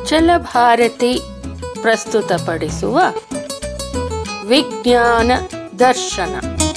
ಅಚಲ ಭಾರತಿ ಪ್ರಸ್ತುತಪಡಿಸುವ ವಿಜ್ಞಾನ ದರ್ಶನ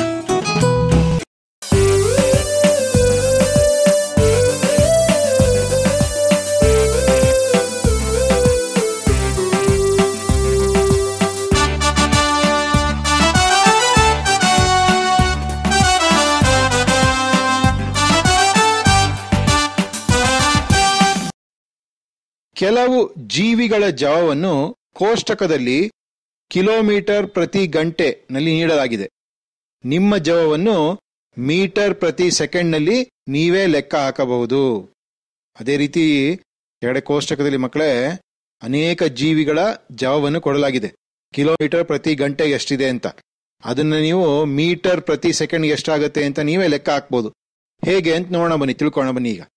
ಕೆಲವು ಜೀವಿಗಳ ಜವವನ್ನು ಕೋಷ್ಟಕದಲ್ಲಿ ಕಿಲೋಮೀಟರ್ ಪ್ರತಿ ಗಂಟೆ ನಲ್ಲಿ ನೀಡಲಾಗಿದೆ ನಿಮ್ಮ ಜವವನ್ನು ಮೀಟರ್ ಪ್ರತಿ ಸೆಕೆಂಡ್ನಲ್ಲಿ ನೀವೇ ಲೆಕ್ಕ ಹಾಕಬಹುದು ಅದೇ ರೀತಿ ಎರಡೇ ಕೋಷ್ಟಕದಲ್ಲಿ ಮಕ್ಕಳೇ ಅನೇಕ ಜೀವಿಗಳ ಜವವನ್ನು ಕೊಡಲಾಗಿದೆ ಕಿಲೋಮೀಟರ್ ಪ್ರತಿ ಗಂಟೆ ಎಷ್ಟಿದೆ ಅಂತ ಅದನ್ನ ನೀವು ಮೀಟರ್ ಪ್ರತಿ ಸೆಕೆಂಡ್ ಎಷ್ಟಾಗತ್ತೆ ಅಂತ ನೀವೇ ಲೆಕ್ಕ ಹಾಕ್ಬೋದು ಹೇಗೆ ಅಂತ ನೋಡೋಣ ಬನ್ನಿ ತಿಳ್ಕೊಳ್ಳೋಣ ಬನ್ನಿ ಈಗ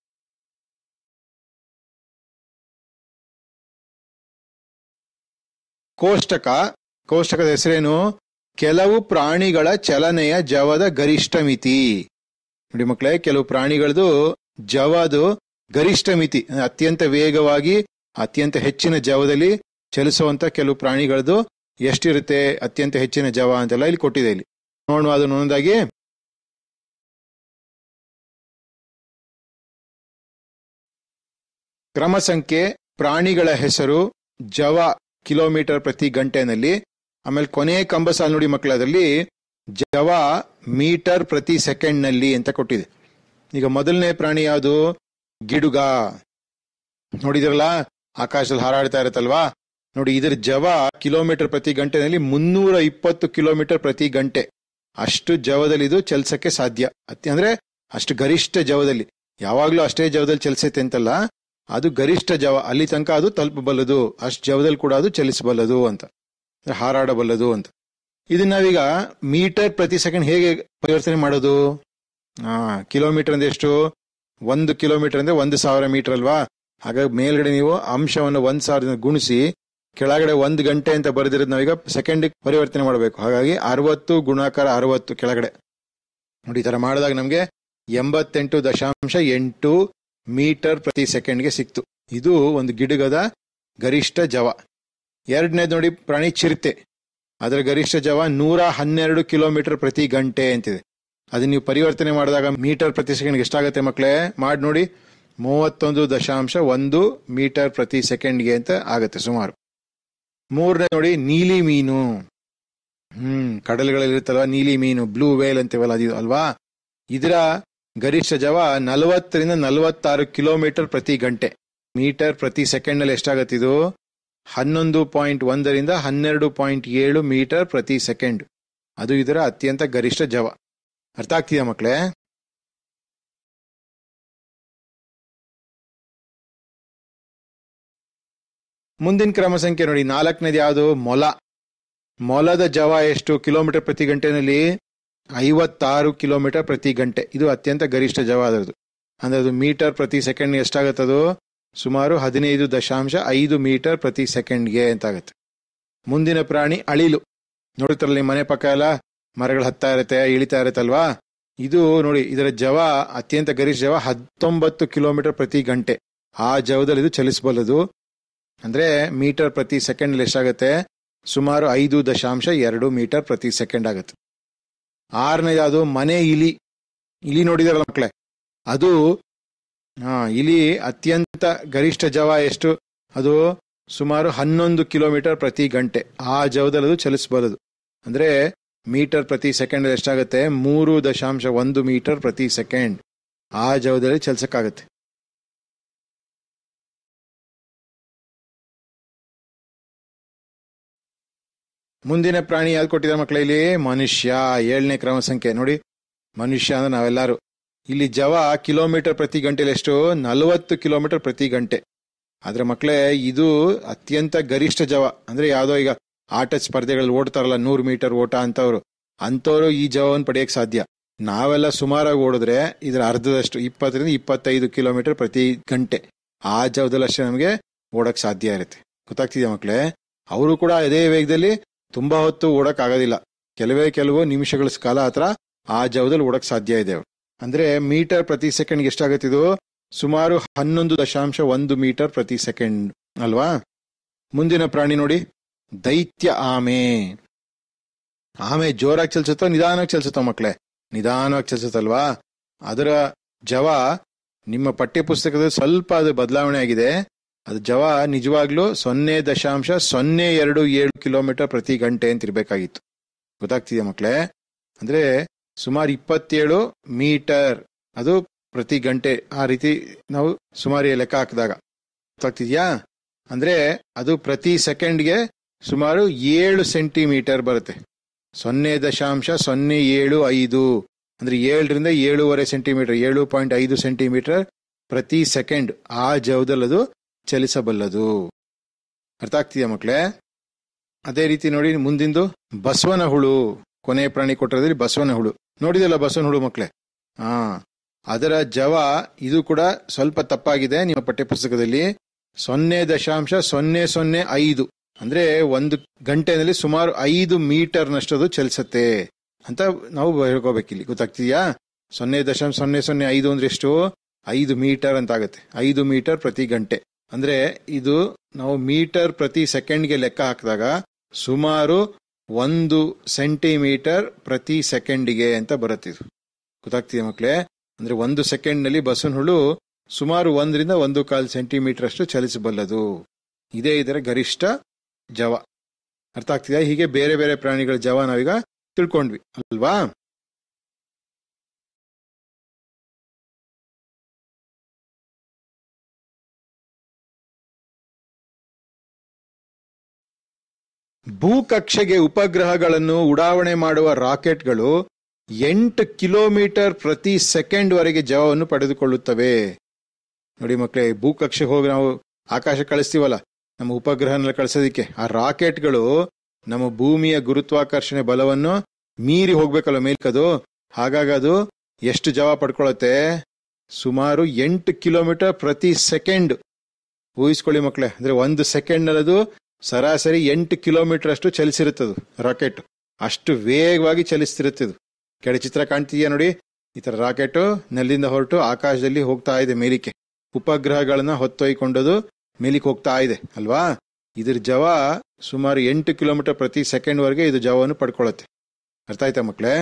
ಕೋಷ್ಟಕ ಕೋಷ್ಟಕದ ಹೆಸರೇನು ಕೆಲವು ಪ್ರಾಣಿಗಳ ಚಲನೆಯ ಜವದ ಗರಿಷ್ಠ ಮಿತಿ ನೋಡಿ ಮಕ್ಕಳೇ ಕೆಲವು ಪ್ರಾಣಿಗಳದು ಜವದು ಗರಿಷ್ಠ ಮಿತಿ ಅಂದ್ರೆ ಅತ್ಯಂತ ವೇಗವಾಗಿ ಅತ್ಯಂತ ಹೆಚ್ಚಿನ ಜವದಲ್ಲಿ ಚಲಿಸುವಂತ ಕೆಲವು ಪ್ರಾಣಿಗಳದು ಎಷ್ಟಿರುತ್ತೆ ಅತ್ಯಂತ ಹೆಚ್ಚಿನ ಜವ ಅಂತೆಲ್ಲ ಇಲ್ಲಿ ಕೊಟ್ಟಿದೆ ಇಲ್ಲಿ ನೋಡುವ ಅದನ್ನು ಒಂದೊಂದಾಗಿ ಕ್ರಮ ಸಂಖ್ಯೆ ಪ್ರಾಣಿಗಳ ಹೆಸರು ಜವ ಕಿಲೋಮೀಟರ್ ಪ್ರತಿ ಗಂಟೆನಲ್ಲಿ ಆಮೇಲೆ ಕೊನೆ ಕಂಬ ಸಾಲು ನೋಡಿ ಮಕ್ಕಳ ಅದರಲ್ಲಿ ಜವ ಮೀಟರ್ ಪ್ರತಿ ಸೆಕೆಂಡ್ ನಲ್ಲಿ ಅಂತ ಕೊಟ್ಟಿದೆ ಈಗ ಮೊದಲನೇ ಪ್ರಾಣಿ ಯಾವುದು ಗಿಡುಗ ನೋಡಿದಿರಲ್ಲ ಆಕಾಶದಲ್ಲಿ ಹಾರಾಡ್ತಾ ಇರುತ್ತಲ್ವಾ ನೋಡಿ ಇದರ ಜವ ಕಿಲೋಮೀಟರ್ ಪ್ರತಿ ಗಂಟೆನಲ್ಲಿ ಮುನ್ನೂರ ಇಪ್ಪತ್ತು ಕಿಲೋಮೀಟರ್ ಪ್ರತಿ ಗಂಟೆ ಅಷ್ಟು ಜವದಲ್ಲಿ ಇದು ಚಲಿಸಕ್ಕೆ ಸಾಧ್ಯ ಅತ್ಯ ಅಂದ್ರೆ ಅಷ್ಟು ಗರಿಷ್ಠ ಜವದಲ್ಲಿ ಯಾವಾಗ್ಲೂ ಅಷ್ಟೇ ಜವದಲ್ಲಿ ಚಲಿಸುತ್ತೆ ಅಂತಲ್ಲ ಅದು ಗರಿಷ್ಠ ಜವ ಅಲ್ಲಿ ತನಕ ಅದು ತಲುಪಬಲ್ಲದು ಅಷ್ಟು ಜವದಲ್ಲಿ ಕೂಡ ಅದು ಚಲಿಸಬಲ್ಲದು ಅಂತ ಅಂದ್ರೆ ಹಾರಾಡಬಲ್ಲದು ಅಂತ ಇದನ್ನ ನಾವೀಗ ಮೀಟರ್ ಪ್ರತಿ ಸೆಕೆಂಡ್ ಹೇಗೆ ಪರಿವರ್ತನೆ ಮಾಡೋದು ಆ ಕಿಲೋಮೀಟರ್ ಅಂದ್ರೆ ಎಷ್ಟು ಒಂದು ಕಿಲೋಮೀಟರ್ ಅಂದ್ರೆ ಒಂದು ಸಾವಿರ ಮೀಟರ್ ಅಲ್ವಾ ಹಾಗಾಗಿ ಮೇಲ್ಗಡೆ ನೀವು ಅಂಶವನ್ನು ಒಂದ್ ಸಾವಿರದಿಂದ ಗುಣಿಸಿ ಕೆಳಗಡೆ ಒಂದು ಗಂಟೆ ಅಂತ ಬರೆದಿರೋದು ನಾವೀಗ ಸೆಕೆಂಡ್ ಪರಿವರ್ತನೆ ಮಾಡಬೇಕು ಹಾಗಾಗಿ ಅರವತ್ತು ಗುಣಾಕಾರ ಅರವತ್ತು ಕೆಳಗಡೆ ನೋಡಿ ಈ ತರ ಮಾಡಿದಾಗ ನಮ್ಗೆ ಎಂಬತ್ತೆಂಟು ದಶಾಂಶ ಎಂಟು ಮೀಟರ್ ಪ್ರತಿ ಸೆಕೆಂಡ್ಗೆ ಸಿಕ್ತು ಇದು ಒಂದು ಗಿಡಗದ ಗರಿಷ್ಠ ಜವ ಎರಡನೇದು ನೋಡಿ ಪ್ರಾಣಿ ಚಿರತೆ ಅದರ ಗರಿಷ್ಠ ಜವ ನೂರ ಹನ್ನೆರಡು ಕಿಲೋಮೀಟರ್ ಪ್ರತಿ ಗಂಟೆ ಅಂತಿದೆ ಅದನ್ನ ನೀವು ಪರಿವರ್ತನೆ ಮಾಡಿದಾಗ ಮೀಟರ್ ಪ್ರತಿ ಸೆಕೆಂಡ್ ಎಷ್ಟಾಗತ್ತೆ ಮಕ್ಕಳೇ ಮಾಡಿ ನೋಡಿ ಮೂವತ್ತೊಂದು ದಶಾಂಶ ಒಂದು ಮೀಟರ್ ಪ್ರತಿ ಸೆಕೆಂಡ್ಗೆ ಅಂತ ಆಗತ್ತೆ ಸುಮಾರು ಮೂರನೇ ನೋಡಿ ನೀಲಿ ಮೀನು ಹ್ಮ್ ಕಡಲುಗಳಲ್ಲಿ ಇರುತ್ತಲ್ವಾ ನೀಲಿ ಮೀನು ಬ್ಲೂ ವೇಲ್ ಅಂತೀವಲ್ಲ ಅದು ಅಲ್ವಾ ಇದರ ಗರಿಷ್ಠ ಜವ ನಲವತ್ತರಿಂದ ನಲವತ್ತಾರು ಕಿಲೋಮೀಟರ್ ಪ್ರತಿ ಗಂಟೆ ಮೀಟರ್ ಪ್ರತಿ ಸೆಕೆಂಡ್ ನಲ್ಲಿ ಎಷ್ಟಾಗತ್ತಿದು ಹನ್ನೊಂದು ಪಾಯಿಂಟ್ ಒಂದರಿಂದ ಹನ್ನೆರಡು ಪಾಯಿಂಟ್ ಏಳು ಮೀಟರ್ ಪ್ರತಿ ಸೆಕೆಂಡ್ ಅದು ಇದರ ಅತ್ಯಂತ ಗರಿಷ್ಠ ಜವ ಅರ್ಥ ಆಗ್ತಿದೆಯಾ ಮಕ್ಕಳೇ ಮುಂದಿನ ಕ್ರಮ ಸಂಖ್ಯೆ ನೋಡಿ ನಾಲ್ಕನೇದು ಯಾವುದು ಮೊಲ ಮೊಲದ ಜವ ಎಷ್ಟು ಕಿಲೋಮೀಟರ್ ಪ್ರತಿ ಗಂಟೆನಲ್ಲಿ ಐವತ್ತಾರು ಕಿಲೋಮೀಟರ್ ಪ್ರತಿ ಗಂಟೆ ಇದು ಅತ್ಯಂತ ಗರಿಷ್ಠ ಜವ ಅದರದು ಅಂದ್ರೆ ಅದು ಮೀಟರ್ ಪ್ರತಿ ಸೆಕೆಂಡ್ ಎಷ್ಟಾಗತ್ತದು ಸುಮಾರು ಹದಿನೈದು ದಶಾಂಶ ಐದು ಮೀಟರ್ ಪ್ರತಿ ಸೆಕೆಂಡ್ಗೆ ಅಂತ ಆಗುತ್ತೆ ಮುಂದಿನ ಪ್ರಾಣಿ ಅಳಿಲು ನೋಡುತ್ತಲ್ಲ ನಿಮ್ಮ ಮನೆ ಪಕ್ಕ ಎಲ್ಲ ಮರಗಳು ಹತ್ತಾ ಇರುತ್ತೆ ಇಳಿತಾ ಇರುತ್ತಲ್ವಾ ಇದು ನೋಡಿ ಇದರ ಜವ ಅತ್ಯಂತ ಗರಿಷ್ಠ ಜವ ಹತ್ತೊಂಬತ್ತು ಕಿಲೋಮೀಟರ್ ಪ್ರತಿ ಗಂಟೆ ಆ ಜವದಲ್ಲಿ ಇದು ಚಲಿಸಬಲ್ಲದು ಅಂದ್ರೆ ಮೀಟರ್ ಪ್ರತಿ ಸೆಕೆಂಡ್ ಎಷ್ಟಾಗುತ್ತೆ ಸುಮಾರು ಐದು ದಶಾಂಶ ಎರಡು ಮೀಟರ್ ಪ್ರತಿ ಸೆಕೆಂಡ್ ಆಗುತ್ತೆ ಆರನೇದು ಅದು ಮನೆ ಇಲಿ ಇಲಿ ನೋಡಿದಾರಲ್ಲ ಮಕ್ಕಳೇ ಅದು ಹಾ ಇಲಿ ಅತ್ಯಂತ ಗರಿಷ್ಠ ಜವ ಎಷ್ಟು ಅದು ಸುಮಾರು ಹನ್ನೊಂದು ಕಿಲೋಮೀಟರ್ ಪ್ರತಿ ಗಂಟೆ ಆ ಜವದಲ್ಲಿ ಅದು ಚಲಿಸಬಲ್ಲದು ಅಂದ್ರೆ ಮೀಟರ್ ಪ್ರತಿ ಸೆಕೆಂಡ್ ಎಷ್ಟಾಗುತ್ತೆ ಮೂರು ದಶಾಂಶ ಒಂದು ಮೀಟರ್ ಪ್ರತಿ ಸೆಕೆಂಡ್ ಆ ಜವದಲ್ಲಿ ಚಲಿಸಕ್ಕಾಗತ್ತೆ ಮುಂದಿನ ಪ್ರಾಣಿ ಯಾವ್ದು ಕೊಟ್ಟಿದ್ದಾರೆ ಮಕ್ಕಳ ಇಲ್ಲಿ ಮನುಷ್ಯ ಏಳನೇ ಕ್ರಮ ಸಂಖ್ಯೆ ನೋಡಿ ಮನುಷ್ಯ ಅಂದ್ರೆ ನಾವೆಲ್ಲರೂ ಇಲ್ಲಿ ಜವ ಕಿಲೋಮೀಟರ್ ಪ್ರತಿ ಗಂಟೆಲಿ ಎಷ್ಟು ನಲವತ್ತು ಕಿಲೋಮೀಟರ್ ಪ್ರತಿ ಗಂಟೆ ಆದ್ರೆ ಮಕ್ಕಳೇ ಇದು ಅತ್ಯಂತ ಗರಿಷ್ಠ ಜವ ಅಂದ್ರೆ ಯಾವ್ದೋ ಈಗ ಆಟ ಸ್ಪರ್ಧೆಗಳಲ್ಲಿ ಓಡ್ತಾರಲ್ಲ ನೂರು ಮೀಟರ್ ಓಟ ಅಂತವ್ರು ಅಂತವ್ರು ಈ ಜವವನ್ನು ಪಡೆಯಕ್ ಸಾಧ್ಯ ನಾವೆಲ್ಲ ಸುಮಾರಾಗಿ ಓಡಿದ್ರೆ ಇದರ ಅರ್ಧದಷ್ಟು ಇಪ್ಪತ್ತರಿಂದ ಇಪ್ಪತ್ತೈದು ಕಿಲೋಮೀಟರ್ ಪ್ರತಿ ಗಂಟೆ ಆ ಜವದಲ್ಲಿ ಅಷ್ಟೇ ನಮಗೆ ಓಡಕ್ ಸಾಧ್ಯ ಇರುತ್ತೆ ಗೊತ್ತಾಗ್ತಿದ್ಯಾ ಮಕ್ಕಳೇ ಅವರು ಕೂಡ ಅದೇ ವೇಗದಲ್ಲಿ ತುಂಬಾ ಹೊತ್ತು ಓಡಕ್ ಆಗೋದಿಲ್ಲ ಕೆಲವೇ ಕೆಲವು ನಿಮಿಷಗಳ ಕಾಲ ಹತ್ರ ಆ ಜವದಲ್ಲಿ ಓಡಕ್ ಸಾಧ್ಯ ಇದೆ ಅವ್ರು. ಅಂದ್ರೆ ಮೀಟರ್ ಪ್ರತಿ ಸೆಕೆಂಡ್ ಎಷ್ಟಾಗತ್ತಿದು ಸುಮಾರು ಹನ್ನೊಂದು ದಶಾಂಶ ಒಂದು ಮೀಟರ್ ಪ್ರತಿ ಸೆಕೆಂಡ್ ಅಲ್ವಾ ಮುಂದಿನ ಪ್ರಾಣಿ ನೋಡಿ ದೈತ್ಯ ಆಮೆ ಆಮೆ ಜೋರಾಗಿ ಚಲಿಸುತ್ತೋ ನಿಧಾನವಾಗಿ ಚಲಿಸುತ್ತೋ ಮಕ್ಕಳೇ ನಿಧಾನವಾಗಿ ಚಲಿಸುತ್ತಲ್ವಾ ಅದರ ಜವ ನಿಮ್ಮ ಪಠ್ಯ ಪುಸ್ತಕದಲ್ಲಿ ಸ್ವಲ್ಪ ಅದು ಬದಲಾವಣೆ ಆಗಿದೆ ಅದು ಜವ ನಿಜವಾಗ್ಲೂ ಸೊನ್ನೆ ದಶಾಂಶ ಸೊನ್ನೆ ಎರಡು ಏಳು ಕಿಲೋಮೀಟರ್ ಪ್ರತಿ ಗಂಟೆ ಅಂತ ಇರ್ಬೇಕಾಗಿತ್ತು ಗೊತ್ತಾಗ್ತಿದೆಯಾ ಮಕ್ಕಳೇ ಅಂದ್ರೆ ಸುಮಾರು ಇಪ್ಪತ್ತೇಳು ಮೀಟರ್ ಅದು ಪ್ರತಿ ಗಂಟೆ ಆ ರೀತಿ ನಾವು ಸುಮಾರು ಲೆಕ್ಕ ಹಾಕಿದಾಗ ಗೊತ್ತಾಗ್ತಿದ್ಯಾ ಅಂದ್ರೆ ಅದು ಪ್ರತಿ ಸೆಕೆಂಡ್ಗೆ ಸುಮಾರು ಏಳು ಸೆಂಟಿಮೀಟರ್ ಬರುತ್ತೆ ಸೊನ್ನೆ ದಶಾಂಶ ಸೊನ್ನೆ ಏಳು ಐದು ಅಂದ್ರೆ ಏಳರಿಂದ ಏಳೂವರೆ ಸೆಂಟಿಮೀಟರ್ ಏಳು ಪಾಯಿಂಟ್ ಐದು ಸೆಂಟಿಮೀಟರ್ ಪ್ರತಿ ಸೆಕೆಂಡ್ ಆ ಜವದಲ್ಲಿ ಅದು ಚಲಿಸಬಲ್ಲದು ಅರ್ಥ ಆಗ್ತಿದೆಯಾ ಮಕ್ಕಳೇ ಅದೇ ರೀತಿ ನೋಡಿ ಮುಂದಿಂದು ಬಸವನ ಹುಳು ಕೊನೆ ಪ್ರಾಣಿ ಕೊಟ್ಟಿರೋದ್ರಲ್ಲಿ ಬಸವನ ಹುಳು ನೋಡಿದಲ್ಲ ಬಸವನ ಹುಳು ಮಕ್ಕಳೇ ಹಾ ಅದರ ಜವ ಇದು ಕೂಡ ಸ್ವಲ್ಪ ತಪ್ಪಾಗಿದೆ ನಿಮ್ಮ ಪಠ್ಯಪುಸ್ತಕದಲ್ಲಿ ಸೊನ್ನೆ ದಶಾಂಶ ಸೊನ್ನೆ ಸೊನ್ನೆ ಐದು ಅಂದ್ರೆ ಒಂದು ಗಂಟೆನಲ್ಲಿ ಸುಮಾರು ಐದು ಮೀಟರ್ನಷ್ಟು ಚಲಿಸುತ್ತೆ ಅಂತ ನಾವು ಹೇಳ್ಕೋಬೇಕಿಲ್ಲಿ ಗೊತ್ತಾಗ್ತಿದ್ಯಾ ಸೊನ್ನೆ ದಶಾಂಶ ಸೊನ್ನೆ ಸೊನ್ನೆ ಐದು ಅಂದ್ರೆ ಎಷ್ಟು ಐದು ಮೀಟರ್ ಅಂತ ಆಗುತ್ತೆ ಐದು ಮೀಟರ್ ಪ್ರತಿ ಗಂಟೆ ಅಂದ್ರೆ ಇದು ನಾವು ಮೀಟರ್ ಪ್ರತಿ ಸೆಕೆಂಡ್ಗೆ ಲೆಕ್ಕ ಹಾಕಿದಾಗ ಸುಮಾರು ಒಂದು ಸೆಂಟಿಮೀಟರ್ ಪ್ರತಿ ಸೆಕೆಂಡಿಗೆ ಅಂತ ಬರುತ್ತೆ ಇದು ಗೊತ್ತಾಗ್ತಿದೆ ಮಕ್ಕಳೇ ಅಂದ್ರೆ ಒಂದು ಸೆಕೆಂಡ್ ನಲ್ಲಿ ಬಸವನ ಹುಳು ಸುಮಾರು ಒಂದರಿಂದ ಒಂದು ಕಾಲು ಸೆಂಟಿಮೀಟರ್ ಅಷ್ಟು ಚಲಿಸಬಲ್ಲದು ಇದೇ ಇದರ ಗರಿಷ್ಠ ಜವ ಅರ್ಥ ಆಗ್ತಿದೆ ಹೀಗೆ ಬೇರೆ ಬೇರೆ ಪ್ರಾಣಿಗಳ ಜವ ನಾವೀಗ ತಿಳ್ಕೊಂಡ್ವಿ ಅಲ್ವಾ ಭೂಕಕ್ಷೆಗೆ ಉಪಗ್ರಹಗಳನ್ನು ಉಡಾವಣೆ ಮಾಡುವ ರಾಕೆಟ್ಗಳು ಎಂಟು ಕಿಲೋಮೀಟರ್ ಪ್ರತಿ ಸೆಕೆಂಡ್ ವರೆಗೆ ಜವವನ್ನು ಪಡೆದುಕೊಳ್ಳುತ್ತವೆ ನೋಡಿ ಮಕ್ಕಳೇ ಭೂಕಕ್ಷೆಗೆ ಹೋಗಿ ನಾವು ಆಕಾಶ ಕಳಿಸ್ತೀವಲ್ಲ ನಮ್ಮ ಉಪಗ್ರಹನೆಲ್ಲ ಕಳಿಸೋದಿಕ್ಕೆ ಆ ರಾಕೆಟ್ಗಳು ನಮ್ಮ ಭೂಮಿಯ ಗುರುತ್ವಾಕರ್ಷಣೆ ಬಲವನ್ನು ಮೀರಿ ಹೋಗ್ಬೇಕಲ್ಲ ಮೇಲ್ಕದು ಹಾಗಾಗಿ ಅದು ಎಷ್ಟು ಜವ ಪಡ್ಕೊಳ್ಳುತ್ತೆ ಸುಮಾರು ಎಂಟು ಕಿಲೋಮೀಟರ್ ಪ್ರತಿ ಸೆಕೆಂಡ್ ಊಹಿಸ್ಕೊಳ್ಳಿ ಮಕ್ಕಳೇ ಅಂದ್ರೆ ಒಂದು ಸೆಕೆಂಡ್ ಅದು ಸರಾಸರಿ ಎಂಟು ಕಿಲೋಮೀಟರ್ ಅಷ್ಟು ಚಲಿಸಿರುತ್ತದು ರಾಕೆಟ್ ಅಷ್ಟು ವೇಗವಾಗಿ ಚಲಿಸ್ತಿರುತ್ತೆ ಇದು ಕೆಳ ಚಿತ್ರ ಕಾಣ್ತಿದ್ಯಾ ನೋಡಿ ಈ ತರ ರಾಕೆಟ್ ನೆಲದಿಂದ ಹೊರಟು ಆಕಾಶದಲ್ಲಿ ಹೋಗ್ತಾ ಇದೆ ಮೇಲಿಕ್ಕೆ ಉಪಗ್ರಹಗಳನ್ನ ಹೊತ್ತೊಯ್ಕೊಂಡದು ಮೇಲಿಕ್ಕೆ ಹೋಗ್ತಾ ಇದೆ ಅಲ್ವಾ ಇದ್ರ ಜವ ಸುಮಾರು ಎಂಟು ಕಿಲೋಮೀಟರ್ ಪ್ರತಿ ಸೆಕೆಂಡ್ ವರೆಗೆ ಇದು ಜವವನ್ನು ಪಡ್ಕೊಳ್ಳುತ್ತೆ ಅರ್ಥ ಆಯ್ತಾ ಮಕ್ಕಳೇ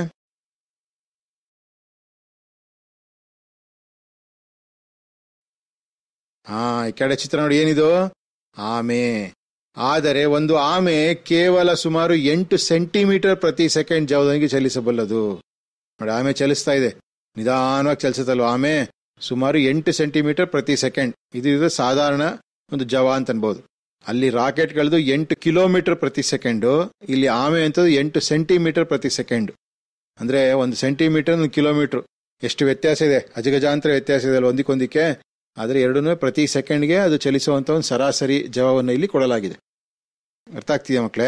ಹಾ ಈ ಕೆಳ ಚಿತ್ರ ನೋಡಿ ಏನಿದು ಆಮೆ ಆದರೆ ಒಂದು ಆಮೆ ಕೇವಲ ಸುಮಾರು ಎಂಟು ಸೆಂಟಿಮೀಟರ್ ಪ್ರತಿ ಸೆಕೆಂಡ್ ಜವದೊಂದಿಗೆ ಚಲಿಸಬಲ್ಲದು ನೋಡಿ ಆಮೆ ಚಲಿಸ್ತಾ ಇದೆ ನಿಧಾನವಾಗಿ ಚಲಿಸುತ್ತಲ್ವ ಆಮೆ ಸುಮಾರು ಎಂಟು ಸೆಂಟಿಮೀಟರ್ ಪ್ರತಿ ಸೆಕೆಂಡ್ ಇದು ಇದು ಸಾಧಾರಣ ಒಂದು ಜವ ಅಂತ ಅನ್ಬೋದು ಅಲ್ಲಿ ರಾಕೆಟ್ಗಳದು ಎಂಟು ಕಿಲೋಮೀಟರ್ ಪ್ರತಿ ಸೆಕೆಂಡು ಇಲ್ಲಿ ಆಮೆ ಅಂತದ್ದು ಎಂಟು ಸೆಂಟಿಮೀಟರ್ ಪ್ರತಿ ಸೆಕೆಂಡ್ ಅಂದ್ರೆ ಒಂದು ಸೆಂಟಿಮೀಟರ್ ಒಂದು ಕಿಲೋಮೀಟರ್ ಎಷ್ಟು ವ್ಯತ್ಯಾಸ ಇದೆ ಅಜಗಜಾಂತರ ವ್ಯತ್ಯಾಸ ಇದೆ ಅಲ್ವ ಒಂದಿಕೊಂದಿಕ್ಕೆ ಆದರೆ ಎರಡನ್ನೂ ಪ್ರತಿ ಸೆಕೆಂಡ್ಗೆ ಅದು ಚಲಿಸುವಂತ ಒಂದು ಸರಾಸರಿ ಜವವನ್ನು ಇಲ್ಲಿ ಕೊಡಲಾಗಿದೆ ಅರ್ಥ ಆಗ್ತಿದೆಯಾ ಮಕ್ಕಳೇ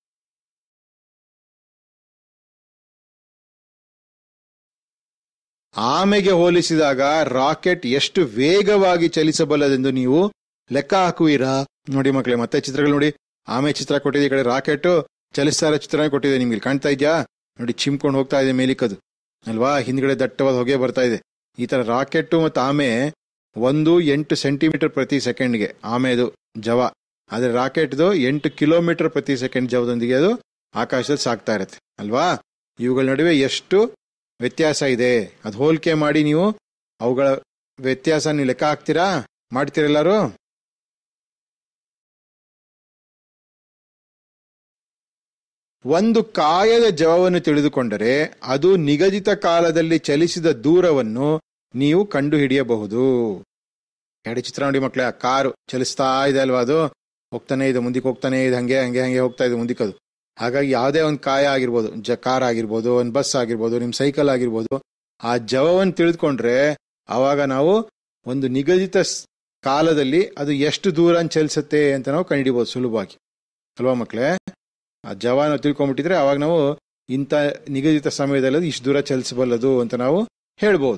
ಆಮೆಗೆ ಹೋಲಿಸಿದಾಗ ರಾಕೆಟ್ ಎಷ್ಟು ವೇಗವಾಗಿ ಚಲಿಸಬಲ್ಲದೆಂದು ನೀವು ಲೆಕ್ಕ ಹಾಕುವಿರಾ ನೋಡಿ ಮಕ್ಕಳೇ ಮತ್ತೆ ಚಿತ್ರಗಳು ನೋಡಿ ಆಮೆ ಚಿತ್ರ ಕೊಟ್ಟಿದೆ ಈ ಕಡೆ ರಾಕೆಟ್ ಚಲಿಸ್ತಾ ಇರೋ ಚಿತ್ರ ಕೊಟ್ಟಿದೆ ನಿಮ್ಗೆ ಇಲ್ಲಿ ಕಾಣ್ತಾ ಇದ್ಯಾ ನೋಡಿ ಚಿಮ್ಕೊಂಡು ಹೋಗ್ತಾ ಇದೆ ಮೇಲಿಕ್ಕದು ಅಲ್ವಾ ಹಿಂದ್ಗಡೆ ದಟ್ಟವಾದ ಹೊಗೆ ಬರ್ತಾ ಇದೆ ಈ ತರ ರಾಕೆಟ್ ಮತ್ತು ಆಮೆ ಒಂದು ಎಂಟು ಸೆಂಟಿಮೀಟರ್ ಪ್ರತಿ ಸೆಕೆಂಡ್ಗೆ ಆಮೆದು ಜವ ಆದ್ರೆ ರಾಕೆಟ್ದು ಎಂಟು ಕಿಲೋಮೀಟರ್ ಪ್ರತಿ ಸೆಕೆಂಡ್ ಜವದೊಂದಿಗೆ ಅದು ಆಕಾಶದಲ್ಲಿ ಸಾಗ್ತಾ ಇರುತ್ತೆ ಅಲ್ವಾ ಇವುಗಳ ನಡುವೆ ಎಷ್ಟು ವ್ಯತ್ಯಾಸ ಇದೆ ಅದು ಹೋಲಿಕೆ ಮಾಡಿ ನೀವು ಅವುಗಳ ವ್ಯತ್ಯಾಸ ನೀವು ಲೆಕ್ಕ ಹಾಕ್ತೀರಾ ಮಾಡ್ತೀರೆಲ್ಲರೂ ಒಂದು ಕಾಯದ ಜವವನ್ನು ತಿಳಿದುಕೊಂಡರೆ ಅದು ನಿಗದಿತ ಕಾಲದಲ್ಲಿ ಚಲಿಸಿದ ದೂರವನ್ನು ನೀವು ಕಂಡುಹಿಡಿಯಬಹುದು ಎರಡು ಚಿತ್ರ ನೋಡಿ ಮಕ್ಕಳೇ ಆ ಕಾರು ಚಲಿಸ್ತಾ ಇದೆ ಅಲ್ವಾ ಅದು ಹೋಗ್ತಾನೆ ಇದೆ ಮುಂದಕ್ಕೆ ಹೋಗ್ತಾನೆ ಇದೆ ಹಂಗೆ ಹಂಗೆ ಹಂಗೆ ಹೋಗ್ತಾ ಇದೆ ಮುಂದಕ್ಕೆ ಅದು ಹಾಗಾಗಿ ಯಾವುದೇ ಒಂದು ಕಾಯ ಆಗಿರ್ಬೋದು ಜ ಕಾರ್ ಆಗಿರ್ಬೋದು ಒಂದು ಬಸ್ ಆಗಿರ್ಬೋದು ನಿಮ್ಮ ಸೈಕಲ್ ಆಗಿರ್ಬೋದು ಆ ಜವವನ್ನು ತಿಳಿದುಕೊಂಡ್ರೆ ಆವಾಗ ನಾವು ಒಂದು ನಿಗದಿತ ಸ್- ಕಾಲದಲ್ಲಿ ಅದು ಎಷ್ಟು ದೂರ ಚಲಿಸುತ್ತೆ ಅಂತ ನಾವು ಕಂಡುಹಿಡಿಬೋದು ಸುಲಭವಾಗಿ ಅಲ್ವಾ ಮಕ್ಕಳೇ ಆ ಜವ ನಾವು ತಿಳ್ಕೊಂಡ್ಬಿಟ್ಟಿದ್ರೆ ಅವಾಗ ನಾವು ಇಂಥ ನಿಗದಿತ ಸಮಯದಲ್ಲಿ ಅದು ಇಷ್ಟು ದೂರ ಚಲಿಸಬಲ್ಲದು ಅಂತ ನಾವು ಹೇಳ್ಬೋದು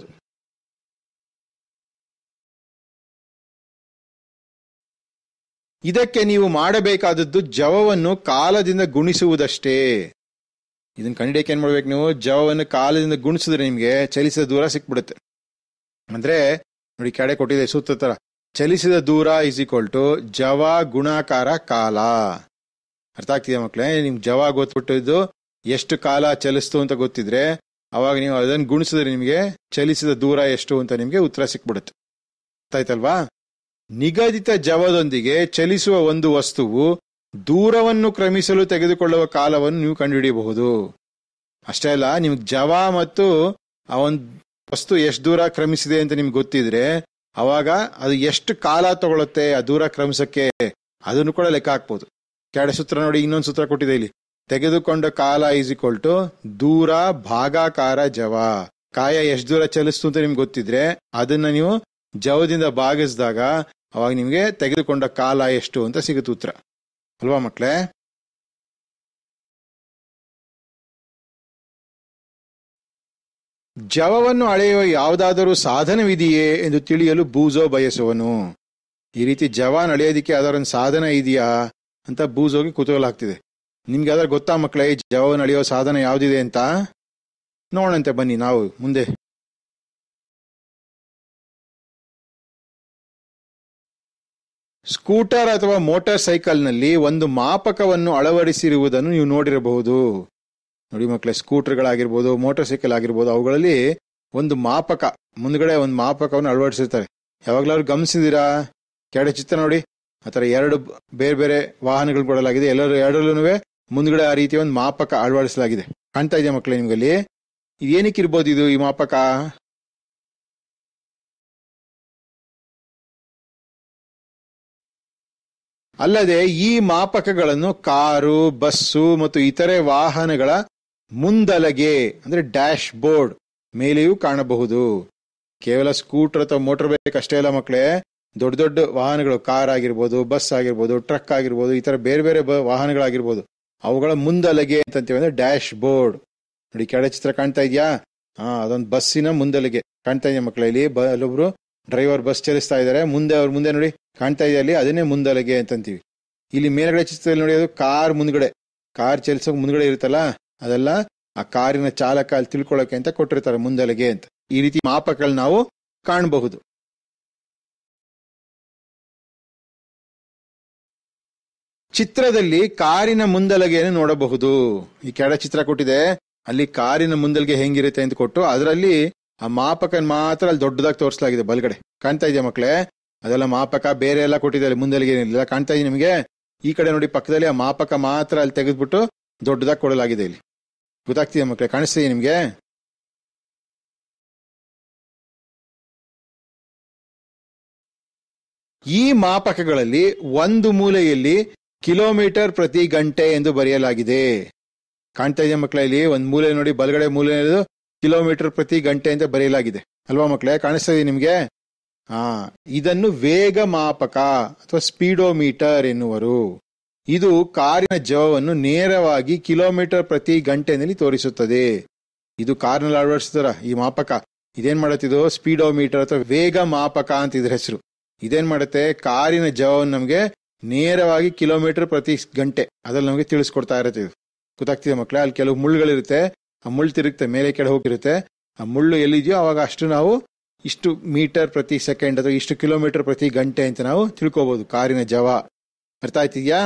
ಇದಕ್ಕೆ ನೀವು ಮಾಡಬೇಕಾದದ್ದು ಜವವನ್ನು ಕಾಲದಿಂದ ಗುಣಿಸುವುದಷ್ಟೇ ಇದನ್ನ ಕಂಡಿಡಿಯಕ್ಕೆ ಏನ್ ಮಾಡ್ಬೇಕು ನೀವು ಜವವನ್ನು ಕಾಲದಿಂದ ಗುಣಿಸಿದ್ರೆ ನಿಮ್ಗೆ ಚಲಿಸಿದ ದೂರ ಸಿಕ್ಬಿಡುತ್ತೆ ಅಂದ್ರೆ ನೋಡಿ ಕೆಡೆ ಕೊಟ್ಟಿದೆ ಸೂತ್ರ ತರ ಚಲಿಸಿದ ದೂರ ಇಸ್ ಈಕ್ವಲ್ ಟು ಜವ ಗುಣಾಕಾರ ಕಾಲ ಅರ್ಥ ಆಗ್ತಿದೆ ಮಕ್ಕಳೇ ನಿಮ್ಗೆ ಜವ ಗೊತ್ಬಿಟ್ಟಿದ್ದು ಎಷ್ಟು ಕಾಲ ಚಲಿಸ್ತು ಅಂತ ಗೊತ್ತಿದ್ರೆ ಅವಾಗ ನೀವು ಅದನ್ನು ಗುಣಿಸಿದ್ರೆ ನಿಮಗೆ ಚಲಿಸಿದ ದೂರ ಎಷ್ಟು ಅಂತ ನಿಮಗೆ ಉತ್ತರ ಸಿಕ್ಬಿಡುತ್ತೆ ಆಯ್ತಲ್ವಾ ನಿಗದಿತ ಜವದೊಂದಿಗೆ ಚಲಿಸುವ ಒಂದು ವಸ್ತುವು ದೂರವನ್ನು ಕ್ರಮಿಸಲು ತೆಗೆದುಕೊಳ್ಳುವ ಕಾಲವನ್ನು ನೀವು ಕಂಡುಹಿಡಿಯಬಹುದು ಅಷ್ಟೇ ಅಲ್ಲ ನಿಮ್ಗೆ ಜವ ಮತ್ತು ಆ ಒಂದು ವಸ್ತು ಎಷ್ಟು ದೂರ ಕ್ರಮಿಸಿದೆ ಅಂತ ನಿಮ್ಗೆ ಗೊತ್ತಿದ್ರೆ ಅವಾಗ ಅದು ಎಷ್ಟು ಕಾಲ ತಗೊಳುತ್ತೆ ಆ ದೂರ ಕ್ರಮಿಸಕ್ಕೆ ಅದನ್ನು ಕೂಡ ಲೆಕ್ಕ ಹಾಕ್ಬೋದು ಕೆಳ ಸೂತ್ರ ನೋಡಿ ಇನ್ನೊಂದು ಸೂತ್ರ ಕೊಟ್ಟಿದೆ ಇಲ್ಲಿ ತೆಗೆದುಕೊಂಡ ಕಾಲ ಈಸ್ ಈಕ್ವಲ್ ಟು ದೂರ ಭಾಗಾಕಾರ ಜವ ಕಾಯ ಎಷ್ಟು ದೂರ ಚಲಿಸ್ತು ಅಂತ ನಿಮ್ಗೆ ಗೊತ್ತಿದ್ರೆ ಅದನ್ನ ನೀವು ಜವದಿಂದ ಭಾಗಿಸಿದಾಗ ಅವಾಗ ನಿಮ್ಗೆ ತೆಗೆದುಕೊಂಡ ಕಾಲ ಎಷ್ಟು ಅಂತ ಸಿಗುತ್ತೆ ಉತ್ತರ ಅಲ್ವಾ ಮಕ್ಳೇ ಜವವನ್ನು ಅಳೆಯುವ ಯಾವುದಾದರೂ ಸಾಧನವಿದೆಯೇ ಎಂದು ತಿಳಿಯಲು ಬೂಜೋ ಬಯಸುವನು ಈ ರೀತಿ ಜವಾನ್ ಅಳೆಯೋದಿಕ್ಕೆ ಯಾವ್ದಾದ್ರು ಒಂದು ಸಾಧನ ಇದೆಯಾ ಅಂತ ಬೂಜೋಗಿ ಕುತೂಹಲ ಆಗ್ತಿದೆ ನಿಮ್ಗೆ ಯಾವ್ದಾರು ಗೊತ್ತಾ ಮಕ್ಕಳೇ ಈ ಜವವನ್ನು ಅಳೆಯೋ ಸಾಧನ ಯಾವ್ದಿದೆ ಅಂತ ನೋಡಂತೆ ಬನ್ನಿ ನಾವು ಮುಂದೆ ಸ್ಕೂಟರ್ ಅಥವಾ ಮೋಟಾರ್ ಸೈಕಲ್ನಲ್ಲಿ ಒಂದು ಮಾಪಕವನ್ನು ಅಳವಡಿಸಿರುವುದನ್ನು ನೀವು ನೋಡಿರಬಹುದು ನೋಡಿ ಮಕ್ಕಳೇ ಸ್ಕೂಟರ್ಗಳಾಗಿರ್ಬೋದು ಮೋಟಾರ್ ಸೈಕಲ್ ಆಗಿರ್ಬೋದು ಅವುಗಳಲ್ಲಿ ಒಂದು ಮಾಪಕ ಮುಂದ್ಗಡೆ ಒಂದು ಮಾಪಕವನ್ನು ಅಳವಡಿಸಿರ್ತಾರೆ ಯಾವಾಗ್ಲಾದ್ರು ಗಮನಿಸಿದೀರಾ ಕೆಳ ಚಿತ್ರ ನೋಡಿ ಆತರ ಎರಡು ಬೇರೆ ಬೇರೆ ವಾಹನಗಳು ಕೊಡಲಾಗಿದೆ ಎಲ್ಲರೂ ಎರಡರಲ್ಲೂ ಮುಂದ್ಗಡೆ ಆ ರೀತಿಯ ಒಂದು ಮಾಪಕ ಅಳವಡಿಸಲಾಗಿದೆ ಕಾಣ್ತಾ ಇದೆಯಾ ಮಕ್ಕಳೇ ನಿಮ್ಗಲ್ಲಿ ಏನಕ್ಕೆ ಇರ್ಬೋದು ಇದು ಈ ಮಾಪಕ ಅಲ್ಲದೆ ಈ ಮಾಪಕಗಳನ್ನು ಕಾರು ಬಸ್ಸು ಮತ್ತು ಇತರೆ ವಾಹನಗಳ ಮುಂದಲಗೆ ಅಂದ್ರೆ ಡ್ಯಾಶ್ ಬೋರ್ಡ್ ಮೇಲೆಯೂ ಕಾಣಬಹುದು ಕೇವಲ ಸ್ಕೂಟರ್ ಅಥವಾ ಮೋಟಾರ್ ಬೈಕ್ ಅಷ್ಟೇ ಅಲ್ಲ ಮಕ್ಕಳೇ ದೊಡ್ಡ ದೊಡ್ಡ ವಾಹನಗಳು ಕಾರ್ ಆಗಿರ್ಬೋದು ಬಸ್ ಆಗಿರ್ಬೋದು ಟ್ರಕ್ ಆಗಿರ್ಬೋದು ಈ ತರ ಬೇರೆ ಬೇರೆ ಬ- ವಾಹನಗಳಾಗಿರ್ಬೋದು ಅವುಗಳ ಮುಂದಲಗೆ ಅಂತಂತೀವಿ ಅಂದ್ರೆ ಡ್ಯಾಶ್ ಬೋರ್ಡ್ ನೋಡಿ ಕೆಳ ಚಿತ್ರ ಕಾಣ್ತಾ ಇದೆಯಾ ಹಾ ಅದೊಂದು ಬಸ್ಸಿನ ಮುಂದಲಗೆ ಕಾಣ್ತಾ ಇದೆಯಾ ಮಕ್ಕಳ ಇಲ್ಲಿ ಬ- ಅಲ್ಲೊಬ್ರು ಡ್ರೈವರ್ ಬಸ್ ಚಲಿಸ್ತಾ ಇದ್ದಾರೆ ಮುಂದೆ ಅವ್ರ ಮುಂದೆ ನೋಡಿ ಕಾಣ್ತಾ ಇದೆಯಾ ಅಲ್ಲಿ ಅದನ್ನೇ ಮುಂದಲಗೆ ಅಂತಂತೀವಿ ಇಲ್ಲಿ ಮೇಲ್ಗಡೆ ಚಿತ್ರದಲ್ಲಿ ನೋಡಿ ಅದು ಕಾರ್ ಮುಂದ್ಗಡೆ ಕಾರ್ ಚಲಿಸೋಕ್ ಮುಂದ್ಗಡೆ ಇರುತ್ತಲ್ಲ ಅದೆಲ್ಲ ಆ ಕಾರಿನ ಚಾಲಕ ಅಲ್ಲಿ ತಿಳ್ಕೊಳ್ಳೋಕೆ ಅಂತ ಕೊಟ್ಟಿರ್ತಾರೆ ಮುಂದಲಗೆ ಅಂತ ಈ ರೀತಿ ಮಾಪಕಗಳು ನಾವು ಕಾಣಬಹುದು ಚಿತ್ರದಲ್ಲಿ ಕಾರಿನ ಮುಂದಲಗೆಯನ್ನು ನೋಡಬಹುದು ಈ ಕೆಳ ಚಿತ್ರ ಕೊಟ್ಟಿದೆ ಅಲ್ಲಿ ಕಾರಿನ ಮುಂದಲ್ಗೆ ಹೆಂಗಿರುತ್ತೆ ಅಂತ ಕೊಟ್ಟು ಅದರಲ್ಲಿ ಆ ಮಾಪಕನ್ ಮಾತ್ರ ಅಲ್ಲಿ ದೊಡ್ಡದಾಗಿ ತೋರಿಸಲಾಗಿದೆ ಬಲ್ಗಡೆ ಕಾಣ್ತಾ ಇದೆಯಾ ಮಕ್ಕಳೇ ಅದೆಲ್ಲ ಮಾಪಕ ಬೇರೆ ಎಲ್ಲ ಕೊಟ್ಟಿದೆ ಅಲ್ಲಿ ಮುಂದಲ್ಗೆ ಏನಿಲ್ಲ ಕಾಣ್ತಾ ಇದೆ ನಿಮಗೆ ಈ ಕಡೆ ನೋಡಿ ಪಕ್ಕದಲ್ಲಿ ಆ ಮಾಪಕ ಮಾತ್ರ ಅಲ್ಲಿ ತೆಗೆದ್ಬಿಟ್ಟು ದೊಡ್ಡದಾಗಿ ಕೊಡಲಾಗಿದೆ ಇಲ್ಲಿ ಗೊತ್ತಾಗ್ತಿದೆ ಮಕ್ಕಳೇ ಕಾಣಿಸ್ತಿದೆ ನಿಮ್ಗೆ ಈ ಮಾಪಕಗಳಲ್ಲಿ ಒಂದು ಮೂಲೆಯಲ್ಲಿ ಕಿಲೋಮೀಟರ್ ಪ್ರತಿ ಗಂಟೆ ಎಂದು ಬರೆಯಲಾಗಿದೆ ಕಾಣ್ತಾ ಇದೆಯಾ ಮಕ್ಕಳ ಇಲ್ಲಿ ಒಂದ್ ಮೂಲೆ ನೋಡಿ ಬಲಗಡೆ ಮೂಲೆ ಕಿಲೋಮೀಟರ್ ಪ್ರತಿ ಗಂಟೆ ಅಂತ ಬರೆಯಲಾಗಿದೆ ಅಲ್ವಾ ಮಕ್ಕಳೇ ಕಾಣಿಸ್ತಾ ಇದೆ ನಿಮ್ಗೆ ಹಾ ಇದನ್ನು ವೇಗ ಮಾಪಕ ಅಥವಾ ಸ್ಪೀಡೋಮೀಟರ್ ಎನ್ನುವರು ಇದು ಕಾರಿನ ಜವವನ್ನು ನೇರವಾಗಿ ಕಿಲೋಮೀಟರ್ ಪ್ರತಿ ಗಂಟೆನಲ್ಲಿ ತೋರಿಸುತ್ತದೆ ಇದು ಕಾರ್ನಲ್ಲಿ ಅಳವಡಿಸಿದಾರ ಈ ಮಾಪಕ ಇದೇನ್ ಮಾಡತ್ತಿದು ಸ್ಪೀಡೋಮೀಟರ್ ಅಥವಾ ವೇಗ ಮಾಪಕ ಅಂತ ಇದ್ರ ಹೆಸರು ಇದೇನ್ ಮಾಡುತ್ತೆ ಕಾರಿನ ಜವವನ್ನು ನಮಗೆ ನೇರವಾಗಿ ಕಿಲೋಮೀಟರ್ ಪ್ರತಿ ಗಂಟೆ ಅದ್ರಲ್ಲಿ ನಮಗೆ ತಿಳಿಸ್ಕೊಡ್ತಾ ಇರುತ್ತೆ ಇದು ಗೊತ್ತಾಗ್ತಿದೆ ಮಕ್ಕಳೇ ಅಲ್ಲಿ ಕೆಲವು ಮುಳ್ಳುಗಳಿರುತ್ತೆ ಆ ಮುಳ್ಳು ತಿರುಗುತ್ತೆ ಮೇಲೆ ಕೆಳ ಹೋಗಿರುತ್ತೆ ಆ ಮುಳ್ಳು ಎಲ್ಲಿದೆಯೋ ಅವಾಗ ಅಷ್ಟು ನಾವು ಇಷ್ಟು ಮೀಟರ್ ಪ್ರತಿ ಸೆಕೆಂಡ್ ಅಥವಾ ಇಷ್ಟು ಕಿಲೋಮೀಟರ್ ಪ್ರತಿ ಗಂಟೆ ಅಂತ ನಾವು ತಿಳ್ಕೊಬಹುದು ಕಾರಿನ ಜವ ಅರ್ಥ ಆಯ್ತಿದ್ಯಾ